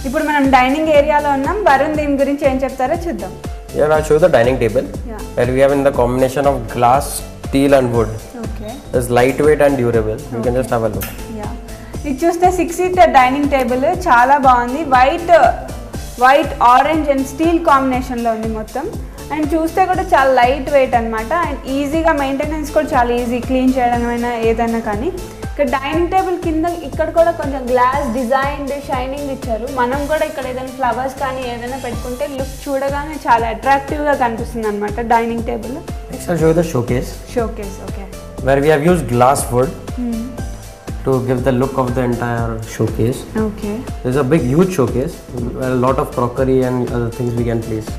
ఇప్పుడు మనం డైనింగ్ ఏరియాలో ఉన్నాం వరుణ్ దీని గురించి ఏం చెప్తారో చూద్దాం Here I'll show you the dining table Yeah. where we have in the combination of glass, steel and wood. Okay It's lightweight and durable. You can just have a look. Yeah ఇది చూస్తే six seater dining table చాలా బాగుంది white white orange and steel కాంబినేషన్లో ఉంది మొత్తం and చూస్తే కూడా చాలా లైట్ వెయిట్ అనమాట అండ్ ఈజీగా మెయింటెనెన్స్ కూడా చాలా ఈజీ క్లీన్ చేయడమైనా ఏదైనా కానీ ఇక్కడ డైనింగ్ టేబుల్ కింద ఇక్కడ కూడా కొంచెం గ్లాస్ డిజైన్ షైనింగ్ ఇచ్చారు మనం కూడా ఇక్కడ ఏదైనా ఫ్లవర్స్ కానీ ఏదైనా పెట్టుకుంటే లుక్ చూడగానే చాలా అట్రాక్టివ్గా కనిపిస్తుంది అనమాట dining table Next I'll show you the showcase showcase okay where we have used glass wood to give the look of the entire showcase. Okay There's a big huge showcase where a lot of crockery and other things we can place.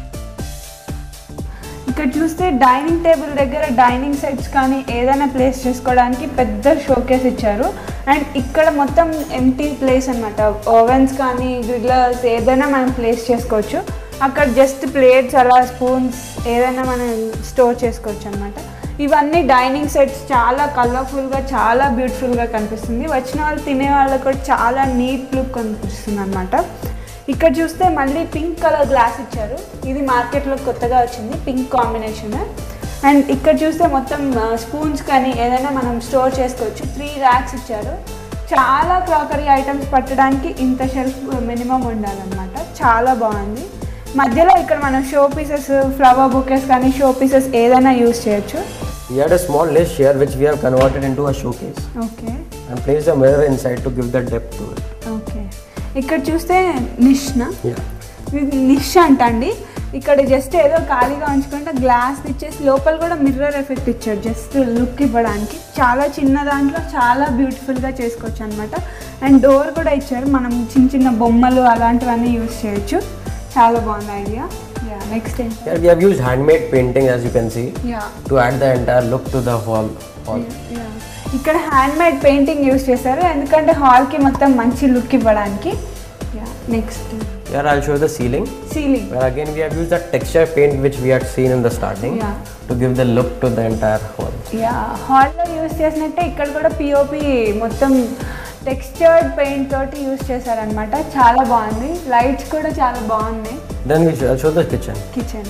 ఇక్కడ చూస్తే dining table దగ్గర dining sets కానీ ఏదైనా place చేసుకోవడానికి పెద్ద showcase ఇచ్చారు and ఇక్కడ మొత్తం ఎంటీ ప్లేస్ అనమాట ఓవెన్స్ కానీ గ్రిల్లర్స్ ఏదైనా మనం ప్లేస్ చేసుకోవచ్చు అక్కడ జస్ట్ ప్లేట్స్ అలా స్పూన్స్ ఏదైనా మనం స్టోర్ చేసుకోవచ్చు అనమాట ఇవన్నీ డైనింగ్ సెట్స్ చాలా కలర్ఫుల్గా చాలా బ్యూటిఫుల్గా కనిపిస్తుంది వచ్చిన వాళ్ళు తినే వాళ్ళకి కూడా చాలా నీట్ లుక్ కనిపిస్తుంది అనమాట ఇక్కడ చూస్తే మళ్ళీ పింక్ కలర్ గ్లాస్ ఇచ్చారు ఇది మార్కెట్లో కొత్తగా వచ్చింది పింక్ కాంబినేషన్ అండ్ ఇక్కడ చూస్తే మొత్తం స్పూన్స్ కానీ ఏదైనా మనం స్టోర్ చేసుకోవచ్చు త్రీ ర్యాక్స్ ఇచ్చారు చాలా క్రాకరీ ఐటమ్స్ పట్టడానికి ఇంత షెల్ఫ్ మినిమం ఉండాలన్నమాట చాలా బాగుంది మధ్యలో ఇక్కడ మనం షో పీసెస్ ఫ్లవర్ బుకెస్ కానీ షో పీసెస్ ఏదైనా యూస్ చేయొచ్చు We had a small niche here which we have converted into a showcase okay and placed a mirror inside to give the depth to it. Okay ఇక్కడ చూస్తే నిష్నా Yeah. ఇది నిష్ అంట అండి ఇక్కడ just ఏదో ఖాళీగా ఉంచుకుంటే గ్లాస్ ఇచ్చేసి లోపల కూడా మిర్రర్ ఎఫెక్ట్ ఇచ్చాడు జస్ట్ లుక్ ఇవ్వడానికి చాలా చిన్న దాంట్లో చాలా బ్యూటిఫుల్గా చేసుకోవచ్చు అనమాట అండ్ డోర్ కూడా ఇచ్చారు మనం చిన్న చిన్న బొమ్మలు అలాంటివన్నీ యూస్ చేయొచ్చు చాలా బాగుంది ఐడియా యా నెక్స్ట్ ఏంటి Here we have used handmade painting as you can see yeah to add the entire look to the hall. hall. ఇక్కడ హ్యాండ్ మేడ్ పెయింటింగ్ యూస్ చేశారు ఎందుకంటే హాల్కి మొత్తం మంచి లుక్ ఇవ్వడానికి yeah next Here I'll show you the ceiling ceiling where again we have used that texture paint which we had seen in the starting Yeah. to give the look to the entire hall. Yeah హాల్లో use చేసినట్టే ఇక్కడ కూడా POP మొత్తం textured paint తోటి use చేశారనమాట చాలా బాగుంది lights కూడా చాలా బాగున్నాయి Then we shall show the kitchen. Kitchen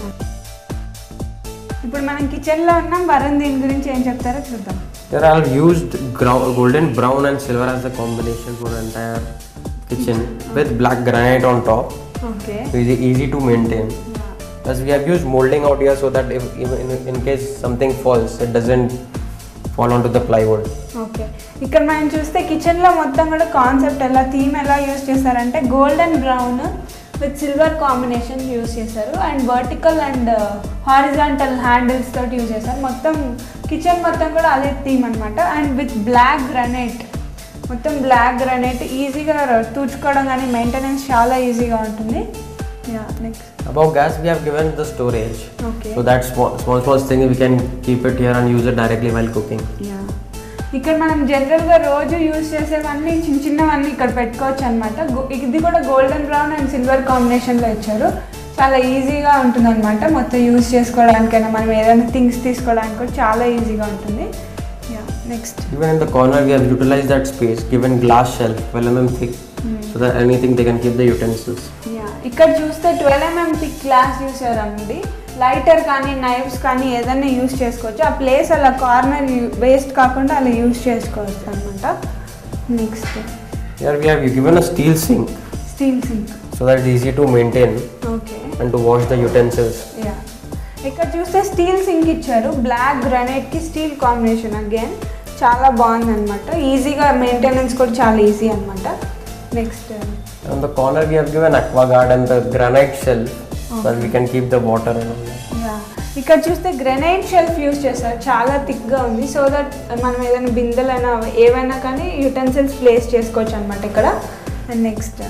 ఇప్పుడు మనం కిచెన్లో ఉన్నాం వరుణ్ దీని గురించి ఏం చెప్తారో చూద్దాం Here I've used grou- golden brown and silver as the combination for the entire kitchen with black granite on top. Okay Easy, easy to maintain. Plus we have used molding out here so that if even in, in case something falls, it doesn't fall onto the plywood. Okay ఇక్కడ మనం చూస్తే కిచెన్లో మొత్తం కూడా concept ఎలా theme ఎలా use చేశారంటే golden brown with silver combination use చేశారు and vertical and horizontal handles తోటి యూస్ చేశారు మొత్తం కిచెన్ మొత్తం కూడా అదే థీమ్ అనమాట అండ్ విత్ బ్లాక్ గ్రనైట్ మొత్తం బ్లాక్ గ్రనైట్ ఈజీగా తుడుచుకోవడం కానీ మెయింటెనెన్స్ చాలా ఈజీగా ఉంటుంది yeah next Above gas we have given the storage. Okay So that small, small small thing we can keep it here and use it directly while cooking. Yeah ఇక్కడ మనం జనరల్గా రోజు యూజ్ చేసేవన్నీ చిన్న చిన్నవన్నీ ఇక్కడ పెట్టుకోవచ్చు అనమాట ఇది కూడా గోల్డెన్ బ్రౌన్ అండ్ సిల్వర్ కాంబినేషన్లో ఇచ్చారు చాలా ఈజీగా ఉంటుంది అనమాట మొత్తం యూజ్ చేసుకోవడానికైనా మనం ఏదైనా థింగ్స్ తీసుకోవడానికి కూడా చాలా ఈజీగా ఉంటుంది yeah next Even in the corner we have utilized that space, given glass shelf, 12 mm thick, so that anything they can keep the utensils. Yeah ఇక్కడ చూస్తే twelve MM thick glass use చేయాలండి lighter కానీ knives కానీ ఏదైనా use చేసుకోవచ్చు ఆ place అలా corner waste కాకుండా అలా యూస్ చేసుకోవచ్చు అనమాట next Here we have given a steel sink steel sink so that it's easy to maintain okay and to wash the utensils. Yeah ఇక్కడ చూస్తే స్టీల్ సింక్ ఇచ్చారు బ్లాక్ గ్రానైట్కి స్టీల్ కాంబినేషన్ అగైన్ చాలా బాగుంది అనమాట ఈజీగా మెయింటెనెన్స్ కూడా చాలా ఈజీ అనమాట next On the corner we have given aquaguard and the granite shelf so that we can keep the water and all that. Yeah ఇక్కడ చూస్తే గ్రెనైట్ షెల్ఫ్ యూస్ చేస్తారు చాలా థిక్గా ఉంది సో దట్ మనం ఏదైనా బిందెలైనా ఏవైనా కానీ యుటెన్సిల్స్ ప్లేస్ చేసుకోవచ్చు అనమాట ఇక్కడ and next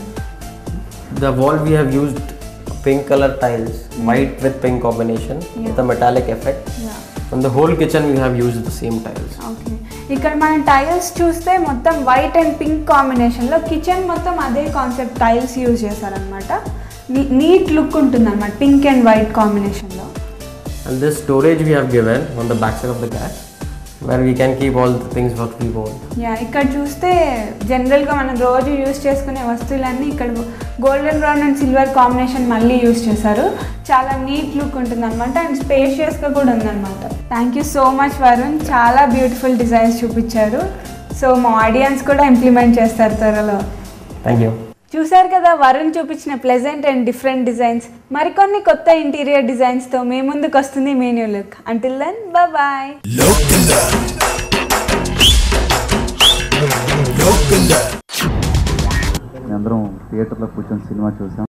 The wall we have used pink color tiles, white with pink combination with a metallic effect. Yeah On the whole kitchen we have used the same tiles. Okay ఇక్కడ మనం tiles చూస్తే మొత్తం white and pink కాంబినేషన్లో kitchen మొత్తం అదే concept tiles use చేశారనమాట neat look ఉంటుంది అనమాట పింక్ అండ్ వైట్ కాంబినేషన్లో And this storage we have given on the backside of the gas where we can keep all the things what we want. Yeah ఇక్కడ చూస్తే జనరల్గా మనం రోజు use చేసుకునే వస్తువులన్నీ ఇక్కడ golden brown and silver combination మళ్ళీ యూస్ చేశారు చాలా నీట్ లుక్ ఉంటుంది అనమాట అండ్ స్పేషియస్గా కూడా ఉందన్నమాట thank you so much Varun చాలా బ్యూటిఫుల్ డిజైన్స్ చూపించారు సో మా ఆడియన్స్ కూడా ఇంప్లిమెంట్ చేస్తారు త్వరలో థ్యాంక్ యూ చూశారు కదా వరుణ్ చూపించిన ప్లెజెంట్ అండ్ డిఫరెంట్ డిజైన్స్ మరికొన్ని కొత్త ఇంటీరియర్ డిజైన్స్తో మీ ముందుకు వస్తుంది మీ new look until then bye మేమందరం థియేటర్లో కూర్చొని సినిమా చూసాం